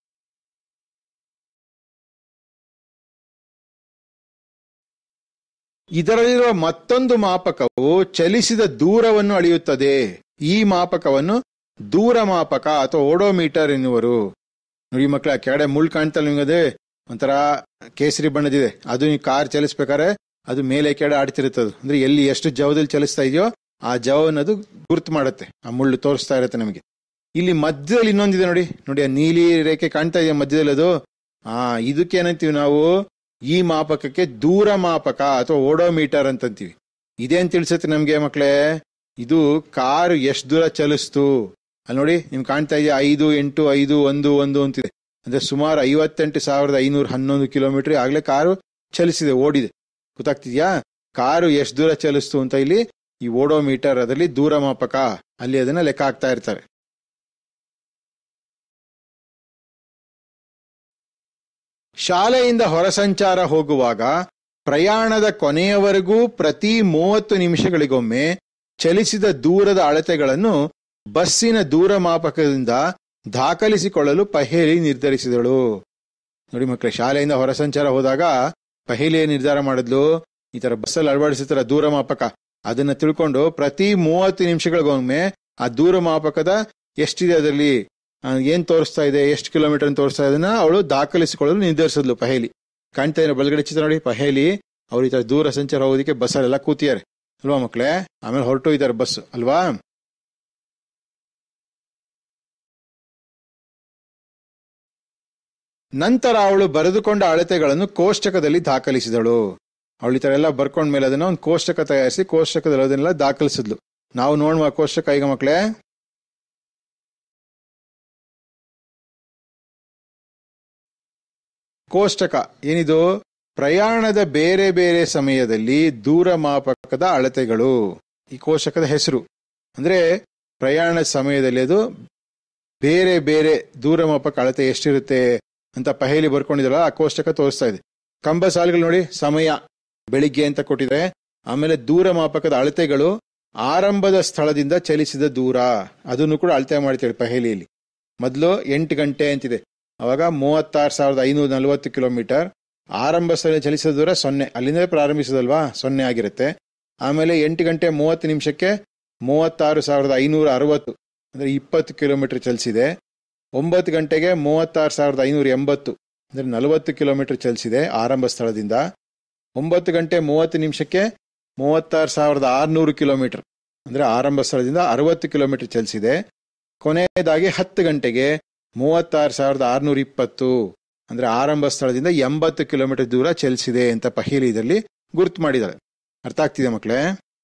ಇದರಲ್ಲಿರುವ ಮತ್ತೊಂದು ಮಾಪಕವು ಚಲಿಸಿದ ದೂರವನ್ನು ಅಳೆಯುತ್ತದೆ ಈ ಮಾಪಕವನ್ನು ದೂರ ಮಾಪಕ ಅಥವಾ ಓಡೋಮೀಟರ್ ಎನ್ನುವರು ನೋಡಿ ಮಕ್ಕಳ ಕೆಳಗಡೆ ಮುಳ್ಳು ಕಾಣ್ತಲ್ಲ ನಿಮಗೆ ಒಂಥರ ಕೇಸರಿ ಬಣ್ಣದಿದೆ ಅದು ನೀವು ಕಾರ್ ಚಲಿಸ್ಬೇಕಾದ್ರೆ ಅದು ಮೇಲೆ ಕೆಳಗಡೆ ಆಡ್ತಿರುತ್ತದು ಅಂದ್ರೆ ಎಲ್ಲಿ ಎಷ್ಟು ಜವದಲ್ಲಿ ಚಲಿಸ್ತಾ ಇದೆಯೋ ಆ ಜವವನ್ನು ಅದು ಗುರ್ತು ಮಾಡುತ್ತೆ ಆ ಮುಳ್ಳು ತೋರಿಸ್ತಾ ಇರುತ್ತೆ ನಮಗೆ ಇಲ್ಲಿ ಮಧ್ಯದಲ್ಲಿ ಇನ್ನೊಂದಿದೆ ನೋಡಿ ನೋಡಿ ಆ ನೀಲಿ ರೇಖೆ ಕಾಣ್ತಾ ಇದೆಯಾ ಮಧ್ಯದಲ್ಲಿ ಅದು ಆ ಇದಕ್ಕೇನಂತೀವಿ ನಾವು ಈ ಮಾಪಕಕ್ಕೆ ದೂರ ಮಾಪಕ ಅಥವಾ ಓಡೋಮೀಟರ್ ಅಂತಂತೀವಿ ಇದೇನ್ ತಿಳಿಸುತ್ತೆ ನಮ್ಗೆ ಮಕ್ಕಳೇ ಇದು ಕಾರು ಎಷ್ಟು ದೂರ ಚಲಿಸ್ತು ಅಲ್ಲಿ ನೋಡಿ ನಿಮ್ ಕಾಣ್ತಾ ಇದೆಯಾ ಐದು ಎಂಟು ಐದು ಒಂದು ಒಂದು ಅಂತಿದೆ ಅಂದ್ರೆ ಸುಮಾರು ಐವತ್ತೆಂಟು ಸಾವಿರದ ಐನೂರ ಹನ್ನೊಂದು ಕಿಲೋಮೀಟರ್ ಆಗ್ಲೇ ಕಾರು ಚಲಿಸಿದೆ ಓಡಿದೆ ಗೊತ್ತಾಗ್ತಿದ್ಯಾ ಕಾರು ಎಷ್ಟು ದೂರ ಚಲಿಸ್ತು ಅಂತ ಇಲ್ಲಿ ಈ ಓಡೋಮೀಟರ್ ಅದರಲ್ಲಿ ದೂರ ಮಾಪಕ ಅಲ್ಲಿ ಅದನ್ನ ಲೆಕ್ಕ ಹಾಕ್ತಾ ಇರ್ತಾರೆ ಶಾಲೆಯಿಂದ ಹೊರಸಂಚಾರ ಹೋಗುವಾಗ ಪ್ರಯಾಣದ ಕೊನೆಯವರೆಗೂ ಪ್ರತಿ ಮೂವತ್ತು ನಿಮಿಷಗಳಿಗೊಮ್ಮೆ ಚಲಿಸಿದ ದೂರದ ಅಳತೆಗಳನ್ನು ಬಸ್ಸಿನ ದೂರ ಮಾಪಕದಿಂದ ದಾಖಲಿಸಿಕೊಳ್ಳಲು ಪಹೇಲಿ ನಿರ್ಧರಿಸಿದಳು ನೋಡಿ ಮಕ್ಕಳೇ ಶಾಲೆಯಿಂದ ಹೊರ ಸಂಚಾರ ಹೋದಾಗ ಪಹೇಲಿ ಏನ್ ನಿರ್ಧಾರ ಮಾಡಿದ್ಲು ಈ ತರ ಬಸ್ಸಲ್ಲಿ ಅಳವಡಿಸಿರ್ತಾರ ದೂರ ಮಾಪಕ ಅದನ್ನ ತಿಳ್ಕೊಂಡು ಪ್ರತಿ ಮೂವತ್ತು ನಿಮಿಷಗಳಿಗೊಮ್ಮೆ ಆ ದೂರ ಮಾಪಕದ ಎಷ್ಟಿದೆ ಅದರಲ್ಲಿ ಆ, ಏನ್ ತೋರಿಸ್ತಾ ಇದೆ ಎಷ್ಟು ಕಿಲೋಮೀಟರ್ ತೋರಿಸ್ತಾ ಇದನ್ನ ಅವಳು ದಾಖಲಿಸಿಕೊಳ್ಳಲು ನಿರ್ಧರಿಸಿದ್ಲು ಪಹೇಲಿ ಕಾಣ್ತಾ ಇರೋ ಬಲಗಡೆ ಚಿತ್ರ ನೋಡಿ ಪಹೇಲಿ ಅವ್ರು ಈ ತರ ದೂರ ಸಂಚಾರ ಹೋಗೋದಕ್ಕೆ ಬಸ್ಸಲ್ಲೆಲ್ಲ ಕೂತಿದ್ದಾರೆ ಅಲ್ವಾ ಮಕ್ಕಳೇ ಆಮೇಲೆ ಹೊರಟು ಇದ್ದಾರೆ ಬಸ್ ಅಲ್ವಾ ನಂತರ ಅವಳು ಬರೆದುಕೊಂಡ ಅಳತೆಗಳನ್ನು ಕೋಷ್ಟಕದಲ್ಲಿ ದಾಖಲಿಸಿದಳು ಅವಳು ಈ ತರ ಎಲ್ಲ ಬರ್ಕೊಂಡ ಮೇಲೆ ಅದನ್ನ ಒಂದು ಕೋಷ್ಟಕ ತಯಾರಿಸಿ ಕೋಷ್ಟಕದಲ್ಲಿ ಅದನ್ನೆಲ್ಲ ದಾಖಲಿಸಿದ್ಲು ನಾವು ನೋಡುವ ಕೋಷ್ಟಕ ಈಗ ಮಕ್ಕಳೇ ಕೋಷ್ಟಕ ಏನಿದು ಪ್ರಯಾಣದ ಬೇರೆ ಬೇರೆ ಸಮಯದಲ್ಲಿ ದೂರ ಮಾಪಕದ ಅಳತೆಗಳು ಈ ಕೋಷ್ಟಕದ ಹೆಸರು ಅಂದ್ರೆ ಪ್ರಯಾಣ ಸಮಯದಲ್ಲಿ ಅದು ಬೇರೆ ಬೇರೆ ದೂರ ಮಾಪಕ ಅಳತೆ ಎಷ್ಟಿರುತ್ತೆ ಅಂತ ಪಹೇಲಿ ಬರ್ಕೊಂಡಿದ್ರಲ್ಲ ಆ ಕೋಷ್ಟಕ ತೋರಿಸ್ತಾ ಇದೆ ಕಂಬ ಸಾಲುಗಳು ನೋಡಿ ಸಮಯ ಬೆಳಿಗ್ಗೆ ಅಂತ ಕೊಟ್ಟಿದೆ ಆಮೇಲೆ ದೂರ ಮಾಪಕದ ಅಳತೆಗಳು ಆರಂಭದ ಸ್ಥಳದಿಂದ ಚಲಿಸಿದ ದೂರ ಅದನ್ನು ಕೂಡ ಅಳತೆ ಮಾಡ್ತೇವೆ ಪಹೇಲಿಯಲ್ಲಿ ಮೊದಲು ಎಂಟು ಗಂಟೆ ಅಂತಿದೆ ಅವಾಗ ಮೂವತ್ತಾರು ಸಾವಿರದ ಐನೂರ ನಲವತ್ತು ಕಿಲೋಮೀಟರ್ ಆರಂಭ ಸ್ಥಳ ಚಲಿಸಿದ ದೂರ ಸೊನ್ನೆ ಅಲ್ಲಿಂದ ಪ್ರಾರಂಭಿಸೋದಲ್ವಾ ಸೊನ್ನೆ ಆಗಿರುತ್ತೆ ಆಮೇಲೆ ಎಂಟು ಗಂಟೆ ಮೂವತ್ತು ನಿಮಿಷಕ್ಕೆ ಮೂವತ್ತಾರು ಸಾವಿರದ ಐನೂರ ಅರವತ್ತು ಅಂದ್ರೆ ಇಪ್ಪತ್ತು ಕಿಲೋಮೀಟರ್ ಚಲಿಸಿದೆ ಒಂಬತ್ತು ಗಂಟೆಗೆ ಮೂವತ್ತಾರು ಸಾವಿರದ ಐನೂರ ಎಂಬತ್ತು ಅಂದ್ರೆ ನಲವತ್ತು ಕಿಲೋಮೀಟರ್ ಚಲಿಸಿದೆ ಆರಂಭ ಸ್ಥಳದಿಂದ ಒಂಬತ್ತು ಗಂಟೆ ಮೂವತ್ತು ನಿಮಿಷಕ್ಕೆ ಮೂವತ್ತಾರು ಸಾವಿರದ ಆರುನೂರು ಕಿಲೋಮೀಟರ್ ಅಂದ್ರೆ ಆರಂಭ ಸ್ಥಳದಿಂದ ಅರವತ್ತು ಕಿಲೋಮೀಟರ್ ಚಲಿಸಿದೆ ಕೊನೆಯದಾಗಿ ಹತ್ತು ಗಂಟೆಗೆ ಮೂವತ್ತಾರು ಸಾವಿರದ ಆರುನೂರ ಇಪ್ಪತ್ತು ಅಂದ್ರೆ ಆರಂಭ ಸ್ಥಳದಿಂದ ಎಂಬತ್ತು ಕಿಲೋಮೀಟರ್ ದೂರ ಚಲಿಸಿದೆ ಅಂತ ಪಹೀಲಿ ಇದರಲ್ಲಿ ಗುರ್ತು ಮಾಡಿದ್ದಾರೆ ಅರ್ಥ ಆಗ್ತಿದೆ ಮಕ್ಕಳೇ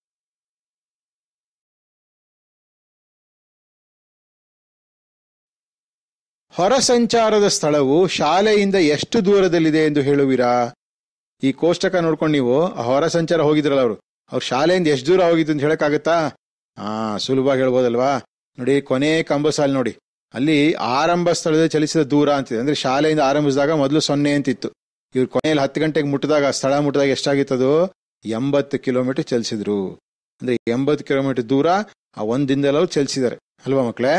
ಹೊರ ಸಂಚಾರದ ಸ್ಥಳವು ಶಾಲೆಯಿಂದ ಎಷ್ಟು ದೂರದಲ್ಲಿದೆ ಎಂದು ಹೇಳುವಿರಾ ಈ ಕೋಷ್ಟಕ ನೋಡ್ಕೊಂಡು ನೀವು ಆ ಹೊರ ಸಂಚಾರ ಹೋಗಿದ್ರಲ್ಲ ಅವರು ಅವ್ರ ಶಾಲೆಯಿಂದ ಎಷ್ಟು ದೂರ ಹೋಗಿದ್ದು ಅಂತ ಹೇಳಕ್ಕಾಗತ್ತಾ ಹಾ ಸುಲಭವಾಗಿ ಹೇಳ್ಬೋದಲ್ವಾ ನೋಡಿ ಕೊನೆ ಕಂಬ ಸಾಲು ನೋಡಿ ಅಲ್ಲಿ ಆರಂಭ ಸ್ಥಳದ ಚಲಿಸಿದ ದೂರ ಅಂತಿದೆ ಅಂದ್ರೆ ಶಾಲೆಯಿಂದ ಆರಂಭಿಸಿದಾಗ ಮೊದಲು ಸೊನ್ನೆ ಅಂತಿತ್ತು ಇವ್ರು ಕೊನೆಯಲ್ಲಿ ಹತ್ತು ಗಂಟೆಗೆ ಮುಟ್ಟಿದಾಗ ಸ್ಥಳ ಮುಟ್ಟಿದಾಗ ಎಷ್ಟಾಗಿತ್ತದು ಎಂಬತ್ತು ಕಿಲೋಮೀಟರ್ ಚಲಿಸಿದ್ರು ಅಂದ್ರೆ ಎಂಬತ್ತು ಕಿಲೋಮೀಟರ್ ದೂರ ಆ ಒಂದ್ ದಿನದಲ್ಲಿ ಅವ್ರು ಚಲಿಸಿದ್ದಾರೆ ಅಲ್ವಾ ಮಕ್ಕಳೇ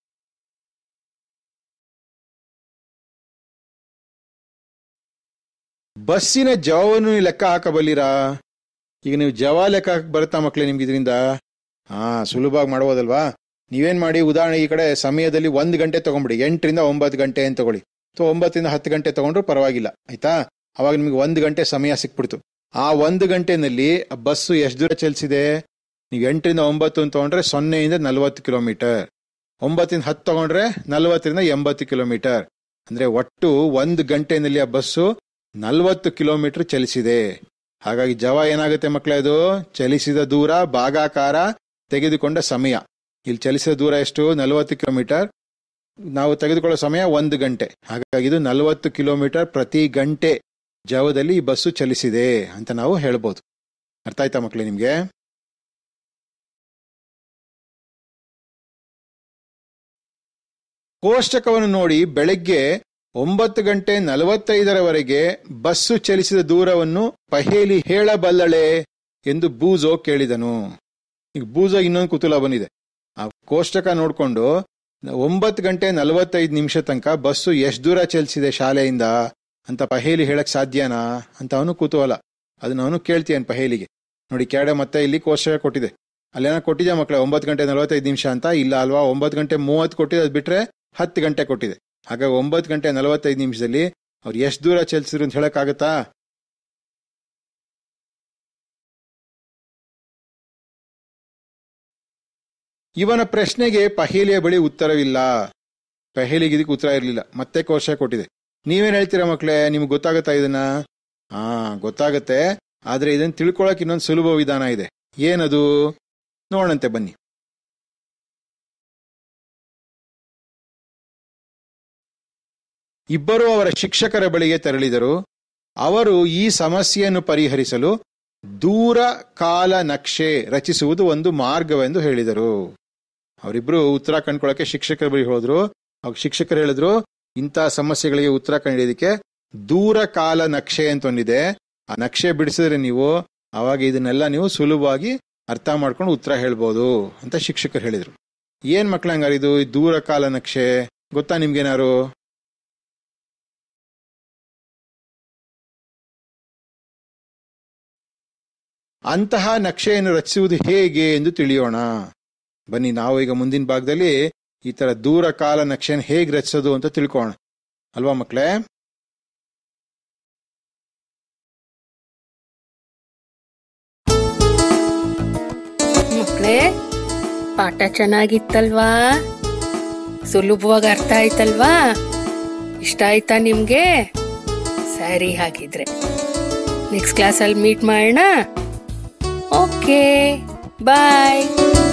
ಬಸ್ಸಿನ ಜವವನ್ನು ಲೆಕ್ಕ ಹಾಕಬಲ್ಲಿರಾ ಈಗ ನೀವು ಜವ ಲೆಕ್ಕ ಹಾಕಕ್ ಬರುತ್ತಾ ಮಕ್ಳೇ ನಿಮ್ಗೆ ಇದರಿಂದ ಹಾ ಸುಲಭವಾಗಿ ಮಾಡ್ಬೋದಲ್ವಾ ನೀವೇನ್ ಮಾಡಿ ಉದಾಹರಣೆ ಈ ಕಡೆ ಸಮಯದಲ್ಲಿ ಒಂದ್ ಗಂಟೆ ತಗೊಂಡ್ಬಿಡಿ ಎಂಟರಿಂದ ಒಂಬತ್ತು ಗಂಟೆ ಅಂತ ತಗೊಳ್ಳಿ ಅಥವಾ ಒಂಬತ್ತರಿಂದ ಹತ್ತು ಗಂಟೆ ತಗೊಂಡ್ರು ಪರವಾಗಿಲ್ಲ ಆಯ್ತಾ ಅವಾಗ ನಿಮ್ಗೆ ಒಂದು ಗಂಟೆ ಸಮಯ ಸಿಕ್ಬಿಡ್ತು ಆ ಒಂದು ಗಂಟೆನಲ್ಲಿ ಆ ಬಸ್ಸು ಎಷ್ಟು ದೂರ ಚಲಿಸಿದೆ ನೀವು ಎಂಟರಿಂದ ಒಂಬತ್ತು ಅಂತ ತಗೊಂಡ್ರೆ ಸೊನ್ನೆಯಿಂದ ನಲವತ್ತು ಕಿಲೋಮೀಟರ್ ಒಂಬತ್ತರಿಂದ ಹತ್ತು ತಗೊಂಡ್ರೆ ನಲವತ್ತರಿಂದ ಎಂಬತ್ತು ಕಿಲೋಮೀಟರ್ ಅಂದ್ರೆ ಒಟ್ಟು ಒಂದು ಗಂಟೆನಲ್ಲಿ ಆ ಬಸ್ಸು ನಲವತ್ತು ಕಿಲೋಮೀಟರ್ ಚಲಿಸಿದೆ ಹಾಗಾಗಿ ಜವ ಏನಾಗುತ್ತೆ ಮಕ್ಕಳೇ ಅದು ಚಲಿಸಿದ ದೂರ ಭಾಗಾಕಾರ ತೆಗೆದುಕೊಂಡ ಸಮಯ ಇಲ್ಲಿ ಚಲಿಸಿದ ದೂರ ಎಷ್ಟು ನಲವತ್ತು ಕಿಲೋಮೀಟರ್ ನಾವು ತೆಗೆದುಕೊಳ್ಳೋ ಸಮಯ ಒಂದು ಗಂಟೆ ಹಾಗಾಗಿ ಇದು ನಲವತ್ತು ಕಿಲೋಮೀಟರ್ ಪ್ರತಿ ಗಂಟೆ ಜವದಲ್ಲಿ ಈ ಬಸ್ಸು ಚಲಿಸಿದೆ ಅಂತ ನಾವು ಹೇಳ್ಬೋದು ಅರ್ಥ ಆಯ್ತಾ ಮಕ್ಕಳೇ ನಿಮ್ಗೆ ಕೋಷ್ಟಕವನ್ನು ನೋಡಿ ಬೆಳಗ್ಗೆ ಒಂಬತ್ತು ಗಂಟೆ ನಲವತ್ತೈದರವರೆಗೆ ಬಸ್ಸು ಚಲಿಸಿದ ದೂರವನ್ನು ಪಹೇಲಿ ಹೇಳಬಲ್ಲಳೆ ಎಂದು ಬೂಜೋ ಕೇಳಿದನು ಈಗ ಬೂಜೋ ಇನ್ನೊಂದು ಕುತೂಲ ಬಂದಿದೆ ಆ ಕೋಷ್ಟಕ ನೋಡ್ಕೊಂಡು ಒಂಬತ್ತು ಗಂಟೆ ನಲವತ್ತೈದು ನಿಮಿಷ ತನಕ ಬಸ್ಸು ಎಷ್ಟು ದೂರ ಚಲಿಸಿದೆ ಶಾಲೆಯಿಂದ ಅಂತ ಪಹೇಲಿ ಹೇಳಕ್ ಸಾಧ್ಯನಾ ಅಂತ ಅವನು ಕುತೂಹಲ ಅದನ್ನ ಅವನು ಕೇಳ್ತೀಯನ್ ಪಹೇಲಿಗೆ ನೋಡಿ ಕೆಳಗಡೆ ಮತ್ತೆ ಇಲ್ಲಿ ಕೋಷ್ಟಕ ಕೊಟ್ಟಿದೆ ಅಲ್ಲೇನ ಕೊಟ್ಟಿದೆ ಮಕ್ಕಳೇ ಒಂಬತ್ತು ಗಂಟೆ ನಲವತ್ತೈದು ನಿಮಿಷ ಅಂತ ಇಲ್ಲ ಅಲ್ವಾ ಒಂಬತ್ತು ಗಂಟೆ ಮೂವತ್ತು ಕೊಟ್ಟಿದೆ ಅದು ಬಿಟ್ರೆ ಹತ್ತು ಗಂಟೆ ಕೊಟ್ಟಿದೆ ಹಾಗಾಗಿ ಒಂಬತ್ತು ಗಂಟೆ ನಲವತ್ತೈದು ನಿಮಿಷದಲ್ಲಿ ಅವ್ರು ಎಷ್ಟು ದೂರ ಚಲಿಸಿದ್ರು ಅಂತ ಹೇಳಕ್ಕಾಗತ್ತಾ ಇವನ ಪ್ರಶ್ನೆಗೆ ಪಹೇಲಿಯ ಬಳಿ ಉತ್ತರವಿಲ್ಲ ಪಹೇಲಿಗೆ ಇದಕ್ಕೆ ಉತ್ತರ ಇರಲಿಲ್ಲ ಮತ್ತೆ ಕೋಶ ಕೊಟ್ಟಿದೆ ನೀವೇನ್ ಹೇಳ್ತೀರಾ ಮಕ್ಳೇ ನಿಮ್ಗೆ ಗೊತ್ತಾಗತ್ತಾ ಇದನ್ನ ಹಾ ಗೊತ್ತಾಗತ್ತೆ ಆದ್ರೆ ಇದನ್ನ ತಿಳ್ಕೊಳಕ್ ಇನ್ನೊಂದು ಸುಲಭ ವಿಧಾನ ಇದೆ ಏನದು ನೋಡಂತೆ ಬನ್ನಿ ಇಬ್ಬರು ಅವರ ಶಿಕ್ಷಕರ ಬಳಿಗೆ ತೆರಳಿದರು ಅವರು ಈ ಸಮಸ್ಯೆಯನ್ನು ಪರಿಹರಿಸಲು ದೂರ ಕಾಲ ನಕ್ಷೆ ರಚಿಸುವುದು ಒಂದು ಮಾರ್ಗವೆಂದು ಹೇಳಿದರು ಅವರಿಬ್ರು ಉತ್ತರ ಕಂಡ್ಕೊಳ್ಳಕ್ಕೆ ಶಿಕ್ಷಕರ ಬಳಿ ಹೋದ್ರು ಅವಾಗ ಶಿಕ್ಷಕರು ಹೇಳಿದ್ರು ಇಂಥ ಸಮಸ್ಯೆಗಳಿಗೆ ಉತ್ತರ ಕಂಡಿದ್ದಕ್ಕೆ ದೂರ ಕಾಲ ನಕ್ಷೆ ಅಂತ ಒಂದಿದೆ ಆ ನಕ್ಷೆ ಬಿಡಿಸಿದ್ರೆ ನೀವು ಅವಾಗ ಇದನ್ನೆಲ್ಲ ನೀವು ಸುಲಭವಾಗಿ ಅರ್ಥ ಮಾಡ್ಕೊಂಡು ಉತ್ತರ ಹೇಳ್ಬೋದು ಅಂತ ಶಿಕ್ಷಕರು ಹೇಳಿದ್ರು ಏನ್ ಮಕ್ಳ ಹಂಗಾರೆ ಇದು ಈ ದೂರ ಕಾಲ ನಕ್ಷೆ ಗೊತ್ತಾ ನಿಮ್ಗೇನಾರು ಅಂತಹ ನಕ್ಷೆಯನ್ನು ರಚಿಸುವುದು ಹೇಗೆ ಎಂದು ತಿಳಿಯೋಣ ಬನ್ನಿ ನಾವು ಈಗ ಮುಂದಿನ ಭಾಗದಲ್ಲಿ ಈ ತರ ದೂರ ಕಾಲ ನಕ್ಷೆಯನ್ನು ಹೇಗೆ ರಚಿಸೋದು ಅಂತ ತಿಳ್ಕೋಣ ಅಲ್ವಾ ಮಕ್ಳೇ ಮಕ್ಕಳೇ ಪಾಠ ಚೆನ್ನಾಗಿತ್ತಲ್ವಾ ಸುಲಭವಾಗಿ ಅರ್ಥ ಆಯ್ತಲ್ವಾ ಇಷ್ಟ ಆಯ್ತಾ ನಿಮ್ಗೆ ಸರಿ ಹಾಗಿದ್ರೆ ನೆಕ್ಸ್ಟ್ ಕ್ಲಾಸಲ್ಲಿ ಮೀಟ್ ಮಾಡೋಣ ಓಕೆ ಬಾಯ್